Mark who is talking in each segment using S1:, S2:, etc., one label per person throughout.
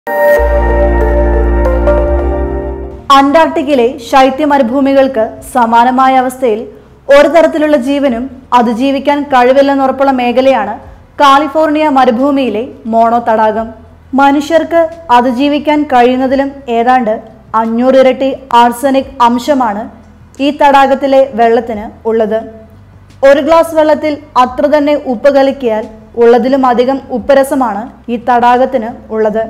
S1: അന്റാർട്ടിക്കിലെ ശൈത്യ മരുഭൂമികൾക്ക് സമാനമായ അവസ്ഥയിൽ ഒരു തരത്തിലുള്ള ജീവനും അതിജീവിക്കാൻ കഴിവില്ലെന്നുറപ്പുള്ള മേഖലയാണ് കാലിഫോർണിയ മരുഭൂമിയിലെ മോണോ തടാകം മനുഷ്യർക്ക് അതിജീവിക്കാൻ കഴിയുന്നതിലും ഏതാണ്ട് അഞ്ഞൂറ് ഇരട്ടി ആർസനിക് അംശമാണ് ഈ തടാകത്തിലെ വെള്ളത്തിന് ഉള്ളത് ഒരു ഗ്ലാസ് വെള്ളത്തിൽ അത്ര തന്നെ ഉപ്പ് കലക്കിയാൽ ഉള്ളതിലും അധികം ഉപ്പരസമാണ് ഈ തടാകത്തിന് ഉള്ളത്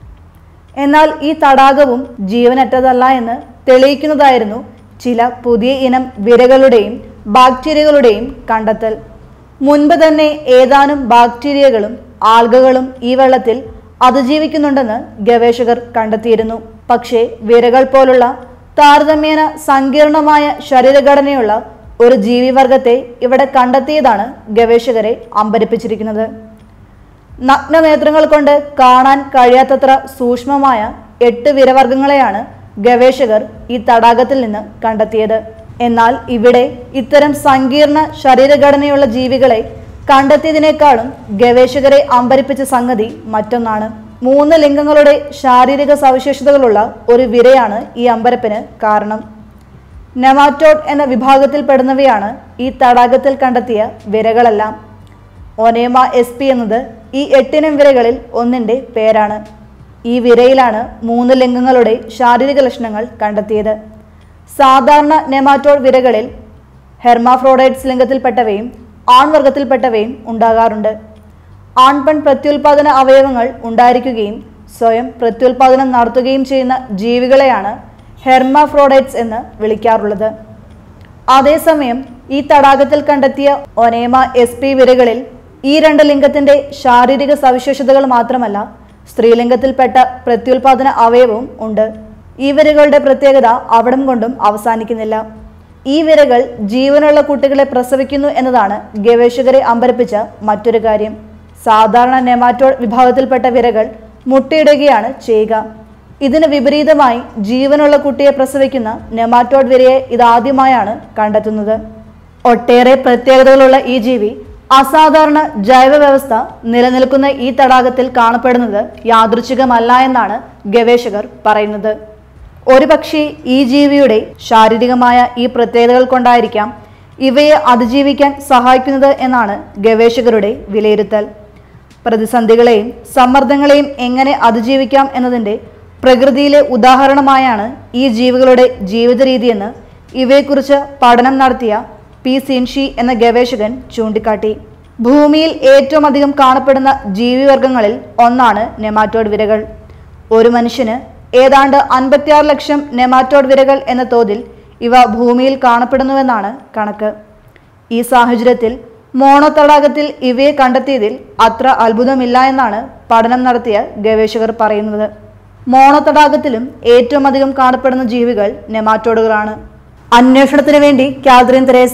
S1: എന്നാൽ ഈ തടാകവും ജീവനറ്റതല്ല എന്ന് തെളിയിക്കുന്നതായിരുന്നു ചില പുതിയ ഇനം വിരകളുടെയും ബാക്ടീരിയകളുടെയും കണ്ടെത്തൽ മുൻപ് തന്നെ ഏതാനും ബാക്ടീരിയകളും ആൽഗകളും ഈ വെള്ളത്തിൽ അതിജീവിക്കുന്നുണ്ടെന്ന് ഗവേഷകർ കണ്ടെത്തിയിരുന്നു പക്ഷേ വിരകൾ പോലുള്ള താരതമ്യേന സങ്കീർണമായ ശരീരഘടനയുള്ള ഒരു ജീവിവർഗത്തെ ഇവിടെ കണ്ടെത്തിയതാണ് ഗവേഷകരെ അമ്പരിപ്പിച്ചിരിക്കുന്നത് നഗ്നനേത്രങ്ങൾ കൊണ്ട് കാണാൻ കഴിയാത്തത്ര സൂക്ഷ്മമായ എട്ട് വിരവർഗങ്ങളെയാണ് ഗവേഷകർ ഈ തടാകത്തിൽ നിന്ന് കണ്ടെത്തിയത് എന്നാൽ ഇവിടെ ഇത്തരം സങ്കീർണ ശരീരഘടനയുള്ള ജീവികളെ കണ്ടെത്തിയതിനേക്കാളും ഗവേഷകരെ അമ്പരിപ്പിച്ച സംഗതി മറ്റൊന്നാണ് മൂന്ന് ലിംഗങ്ങളുടെ ശാരീരിക സവിശേഷതകളുള്ള ഒരു വിരയാണ് ഈ അമ്പരപ്പിന് കാരണം നെമാറ്റോഡ് എന്ന വിഭാഗത്തിൽപ്പെടുന്നവയാണ് ഈ തടാകത്തിൽ കണ്ടെത്തിയ വിരകളെല്ലാം ഒനേമ എസ് പി എന്നത് ഈ എട്ടിനം വിരകളിൽ ഒന്നിൻ്റെ പേരാണ് ഈ വിരയിലാണ് മൂന്ന് ലിംഗങ്ങളുടെ ശാരീരിക ലക്ഷണങ്ങൾ കണ്ടെത്തിയത് സാധാരണ നെമാറ്റോഡ് വിരകളിൽ ഹെർമാഫ്രോഡൈറ്റ്സ് ലിംഗത്തിൽപ്പെട്ടവയും ആൺവർഗത്തിൽപ്പെട്ടവയും ഉണ്ടാകാറുണ്ട് ആൺപെൺ പ്രത്യുൽപാദന അവയവങ്ങൾ ഉണ്ടായിരിക്കുകയും സ്വയം പ്രത്യുൽപാദനം നടത്തുകയും ചെയ്യുന്ന ജീവികളെയാണ് ഹെർമാഫ്രോഡൈറ്റ്സ് എന്ന് വിളിക്കാറുള്ളത് അതേസമയം ഈ തടാകത്തിൽ കണ്ടെത്തിയ ഒനേമ എസ് പി വിരകളിൽ ഈ രണ്ട് ലിംഗത്തിന്റെ ശാരീരിക സവിശേഷതകൾ മാത്രമല്ല സ്ത്രീലിംഗത്തിൽപ്പെട്ട പ്രത്യുൽപാദന അവയവവും ഉണ്ട് ഈ വിരകളുടെ പ്രത്യേകത അവിടം കൊണ്ടും അവസാനിക്കുന്നില്ല ഈ വിരകൾ ജീവനുള്ള കുട്ടികളെ പ്രസവിക്കുന്നു എന്നതാണ് ഗവേഷകരെ അമ്പരപ്പിച്ച മറ്റൊരു കാര്യം സാധാരണ നെമാറ്റോഡ് വിഭാഗത്തിൽപ്പെട്ട വിരകൾ മുട്ടയിടുകയാണ് ചെയ്യുക ഇതിന് വിപരീതമായി ജീവനുള്ള കുട്ടിയെ പ്രസവിക്കുന്ന നെമാറ്റോഡ് വിരയെ ഇതാദ്യമായാണ് കണ്ടെത്തുന്നത് ഒട്ടേറെ പ്രത്യേകതകളുള്ള ഈ ജീവി അസാധാരണ ജൈവ വ്യവസ്ഥ നിലനിൽക്കുന്ന ഈ തടാകത്തിൽ കാണപ്പെടുന്നത് യാദൃച്ഛികമല്ല എന്നാണ് ഗവേഷകർ പറയുന്നത് ഒരുപക്ഷെ ഈ ജീവിയുടെ ശാരീരികമായ ഈ പ്രത്യേകതകൾ കൊണ്ടായിരിക്കാം ഇവയെ അതിജീവിക്കാൻ സഹായിക്കുന്നത് എന്നാണ് ഗവേഷകരുടെ വിലയിരുത്തൽ പ്രതിസന്ധികളെയും സമ്മർദ്ദങ്ങളെയും എങ്ങനെ അതിജീവിക്കാം എന്നതിൻ്റെ പ്രകൃതിയിലെ ഉദാഹരണമായാണ് ഈ ജീവികളുടെ ജീവിത രീതിയെന്ന് ഇവയെക്കുറിച്ച് പഠനം നടത്തിയ പി സിൻഷി എന്ന ഗവേഷകൻ ചൂണ്ടിക്കാട്ടി ഭൂമിയിൽ ഏറ്റവും അധികം കാണപ്പെടുന്ന ജീവിവർഗങ്ങളിൽ ഒന്നാണ് നെമാറ്റോഡ് വിരകൾ ഒരു മനുഷ്യന് ഏതാണ്ട് അൻപത്തിയാറ് ലക്ഷം നെമാറ്റോഡ് വിരകൾ എന്ന തോതിൽ ഇവ ഭൂമിയിൽ കാണപ്പെടുന്നുവെന്നാണ് കണക്ക് ഈ സാഹചര്യത്തിൽ മോണോ തടാകത്തിൽ ഇവയെ കണ്ടെത്തിയതിൽ അത്ര അത്ഭുതമില്ല എന്നാണ് പഠനം നടത്തിയ ഗവേഷകർ പറയുന്നത് മോണോ തടാകത്തിലും ഏറ്റവും അധികം കാണപ്പെടുന്ന ജീവികൾ നെമാറ്റോഡുകളാണ് അന്വേഷണത്തിന് വേണ്ടി Catherine Teresa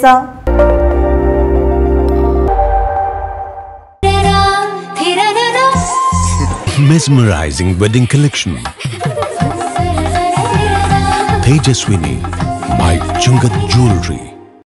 S2: Mesmerizing wedding collection. Tejaswini by Chungat Jewelry.